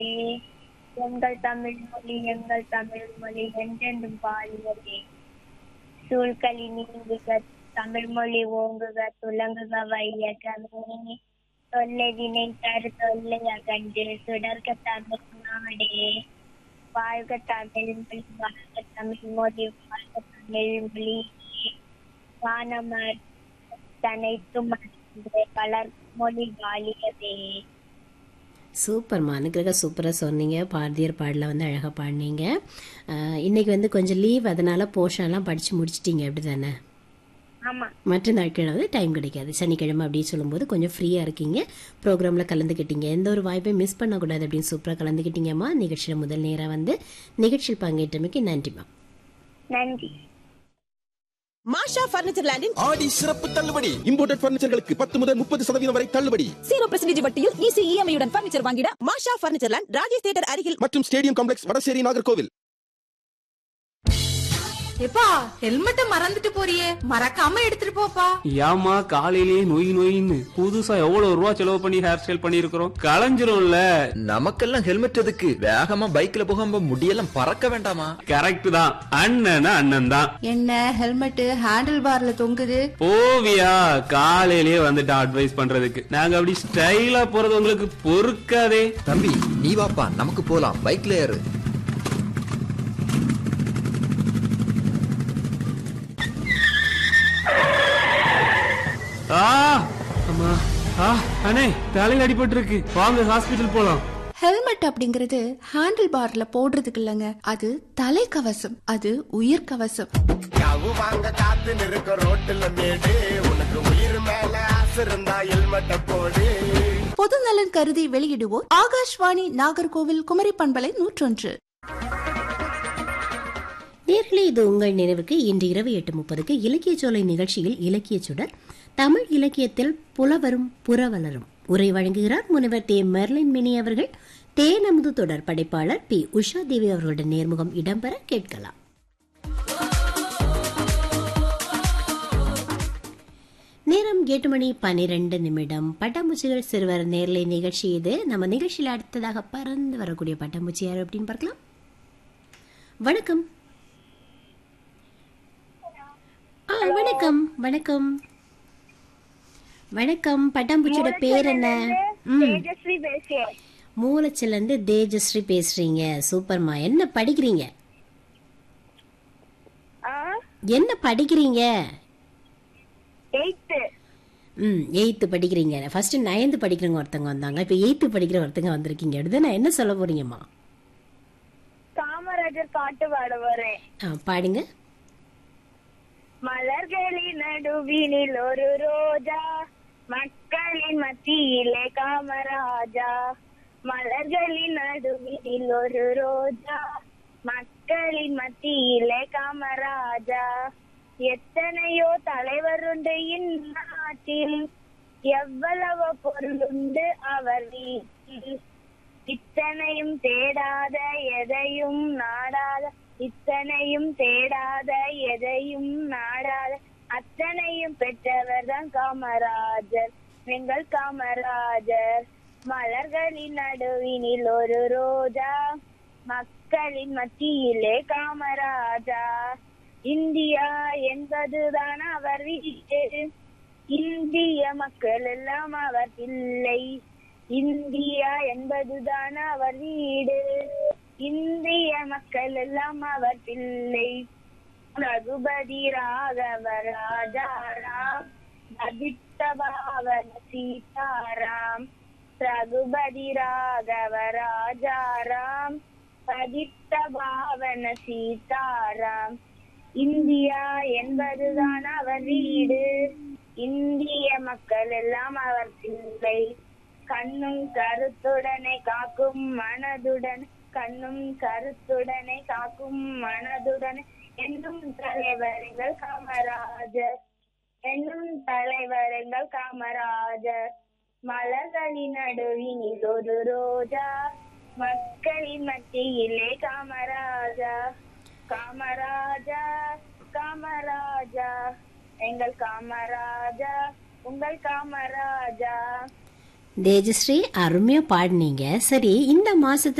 எங்கள் தமிழ் மொழி எங்கள் தமிழ் மொழி என்றென்றும் பாடுவதே சூழ்களி நீங்குக தமிழ் மொழி ஓங்குக துலங்குக வையகமே தொல்லைவினை தரு தொல்லை அகன்று சுடர்க தமிழ் நாடே வாழ்க தமிழ் மொழி வாழ்க தமிழ் மொழி வாழ்க தமிழ் மொழி வானமர் தனைத்தும் மறந்து பலர் மொழி வாழியதே சூப்பர்மா அனுக்கிரக சூப்பராக சொன்னீங்க பாரதியார் பாடல வந்து அழகாக பாடினீங்க அஹ், இன்னைக்கு வந்து கொஞ்சம் லீவ் அதனால போர்ஷன்லாம் படித்து முடிச்சிட்டீங்க அப்படி தானே ஆமா மற்ற நாட்களில் வந்து டைம் கிடைக்காது சனிக்கிழமை அப்படின்னு சொல்லும்போது கொஞ்சம் ஃப்ரீயாக இருக்கீங்க ப்ரோக்ராமில் கலந்துக்கிட்டீங்க எந்த ஒரு வாய்ப்பையும் மிஸ் பண்ணக்கூடாது அப்படின்னு சூப்பராக கலந்துக்கிட்டீங்கம்மா நிகழ்ச்சியில் முதல் நேராக வந்து நிகழ்ச்சியில் பங்கேற்றமைக்கு நன்றிம்மா நன்றி மாஷா பர்னிச்சர் லேண்டின் ஆடி சிறப்பு தள்ளுபடி இம்போர்ட்டட் பர்னிச்சர்களுக்கு பத்து முதல் முப்பது சதவீதம் வரை தள்ளுபடி ஜீரோ பர்சன்டேஜ் வட்டியில் ஈஸி இஎம்ஐயுடன் பர்னிச்சர் வாங்கிட மாஷா பர்னிச்சர் லேண்ட் ராஜேஷ் தேட்டர் அருகில் மற்றும் ஸ்டேடியம் காம்ப்ளெக்ஸ் வடசேரி நாகர்கோவில் எப்பா ஹெல்மெட்ட மறந்துட்டு போறியே மறக்காம எடுத்துட்டு போப்பா ஏமா காலையிலேயே நொய் நொயின்னு புதுசா எவ்வளவு ரூபா செலவு பண்ணி ஹேர் ஸ்டைல் பண்ணிருக்கிறோம் களைஞ்சிரும்ல நமக்கெல்லாம் ஹெல்மெட் எதுக்கு வேகமா பைக்ல போகாம முடியெல்லாம் பறக்க வேண்டாமா கரெக்ட் தான் அண்ணனா அண்ணன் தான் என்ன ஹெல்மெட் ஹேண்டில் பார்ல தொங்குது ஓவியா காலையிலேயே வந்துட்டு அட்வைஸ் பண்றதுக்கு நாங்க அப்படி ஸ்டைலா போறது உங்களுக்கு பொறுக்காதே தம்பி நீ வாப்பா நமக்கு போலாம் பைக்ல ஏறு ஆ அம்மா ஆ அண்ணே தலையில அடிபட்டு இருக்கு வாங்க ஹாஸ்பிட்டல் போலாம் ஹெல்மெட் அப்படிங்கறது ஹேண்டில் பார்ல போடுறதுக்கு இல்லங்க அது தலைக்கவசம் அது உயிர் கவசம் யாவு வாங்க காத்து நிற்க ரோட்டுல மேடு உனக்கு உயிர் மேல ஆசை இருந்தா ஹெல்மெட்ட போடு பொது நலன் கருதி வெளியிடுவோர் ஆகாஷ்வாணி நாகர்கோவில் குமரி பண்பலை நூற்றொன்று நேர்களே இது உங்கள் நினைவுக்கு இன்று இரவு எட்டு முப்பதுக்கு இலக்கிய சோலை நிகழ்ச்சியில் இலக்கிய சுடர் தமிழ் இலக்கியத்தில் புலவரும் புறவலரும் உரை வழங்குகிறார் முனைவர் தே மெர்லின் மினி அவர்கள் தேனமுது தொடர் படைப்பாளர் பி உஷா தேவி அவர்களுடன் நேர்முகம் இடம்பெற கேட்கலாம் நேரம் எட்டு மணி பன்னிரெண்டு நிமிடம் பட்டாம்பூச்சிகள் சிறுவர் நேர்லை நிகழ்ச்சி இது நம்ம நிகழ்ச்சியில் அடுத்ததாக பறந்து வரக்கூடிய பட்டாம்பூச்சி யார் அப்படின்னு பார்க்கலாம் வணக்கம் ஆ வணக்கம் வணக்கம் வணக்கம் பட்டாம்பூச்சியோட பேர் என்ன ம் தேஜஸ்வி பேசுறேன் மூலச்சில இருந்து தேஜஸ்ரீ பேசுறீங்க சூப்பர்மா என்ன படிக்கிறீங்க ஆ என்ன படிக்கிறீங்க எயித்து ம் எயித்து படிக்கிறீங்க ஃபர்ஸ்ட் நைன்த்து படிக்கிறவங்க ஒருத்தவங்க வந்தாங்க இப்போ எயித்து படிக்கிற ஒருத்தங்க வந்திருக்கீங்க அடுத்து நான் என்ன சொல்ல போறீங்கம்மா காமராஜர் பாட்டு பாட வரேன் ஆ பாடுங்க மலர்களின் நடுவினில் ஒரு ரோஜா மக்களின் மத்தியிலே காமராஜா மலர்களின் நடுவினில் ஒரு ரோஜா மக்களின் மத்தியிலே காமராஜா எத்தனையோ தலைவர் உண்டு இந்நாட்டில் எவ்வளவு பொருளுண்டு அவர் வீட்டில் இத்தனையும் தேடாத எதையும் நாடாத இத்தனையும் தேடாத எதையும் நாடாத அத்தனையும் பெற்றவர் தான் காமராஜர் எங்கள் காமராஜர் மலர்களின் நடுவினில் ஒரு ரோஜா மக்களின் மத்தியிலே காமராஜா இந்தியா என்பதுதான் அவர் வீடு இந்திய மக்கள் எல்லாம் அவர் பிள்ளை இந்தியா என்பதுதான் அவர் வீடு இந்திய மக்கள் எல்லாம் அவர் பிள்ளை ரகுபதி ராகவ ராஜாராம் அதித்த பாவன சீதாராம் ரகுபதி ராகவ ராஜாராம் பதித்த பாவன சீதாராம் இந்தியா என்பதுதான் அவர் வீடு இந்திய மக்கள் எல்லாம் அவர் பிள்ளை கண்ணும் கருத்துடனே காக்கும் மனதுடன் கண்ணும் கருத்துடனே காக்கும் மனதுடன் என்னும் தலைவர்கள் காமராஜர் என்னும் தலைவர்கள் காமராஜர் மலர்களின் நடுவினில் ஒரு ரோஜா மக்களின் மத்தியிலே காமராஜா காமராஜா காமராஜா எங்கள் காமராஜா உங்கள் காமராஜா தேஜஸ்ரீ அருமையா பாடினீங்க சரி இந்த மாசத்துல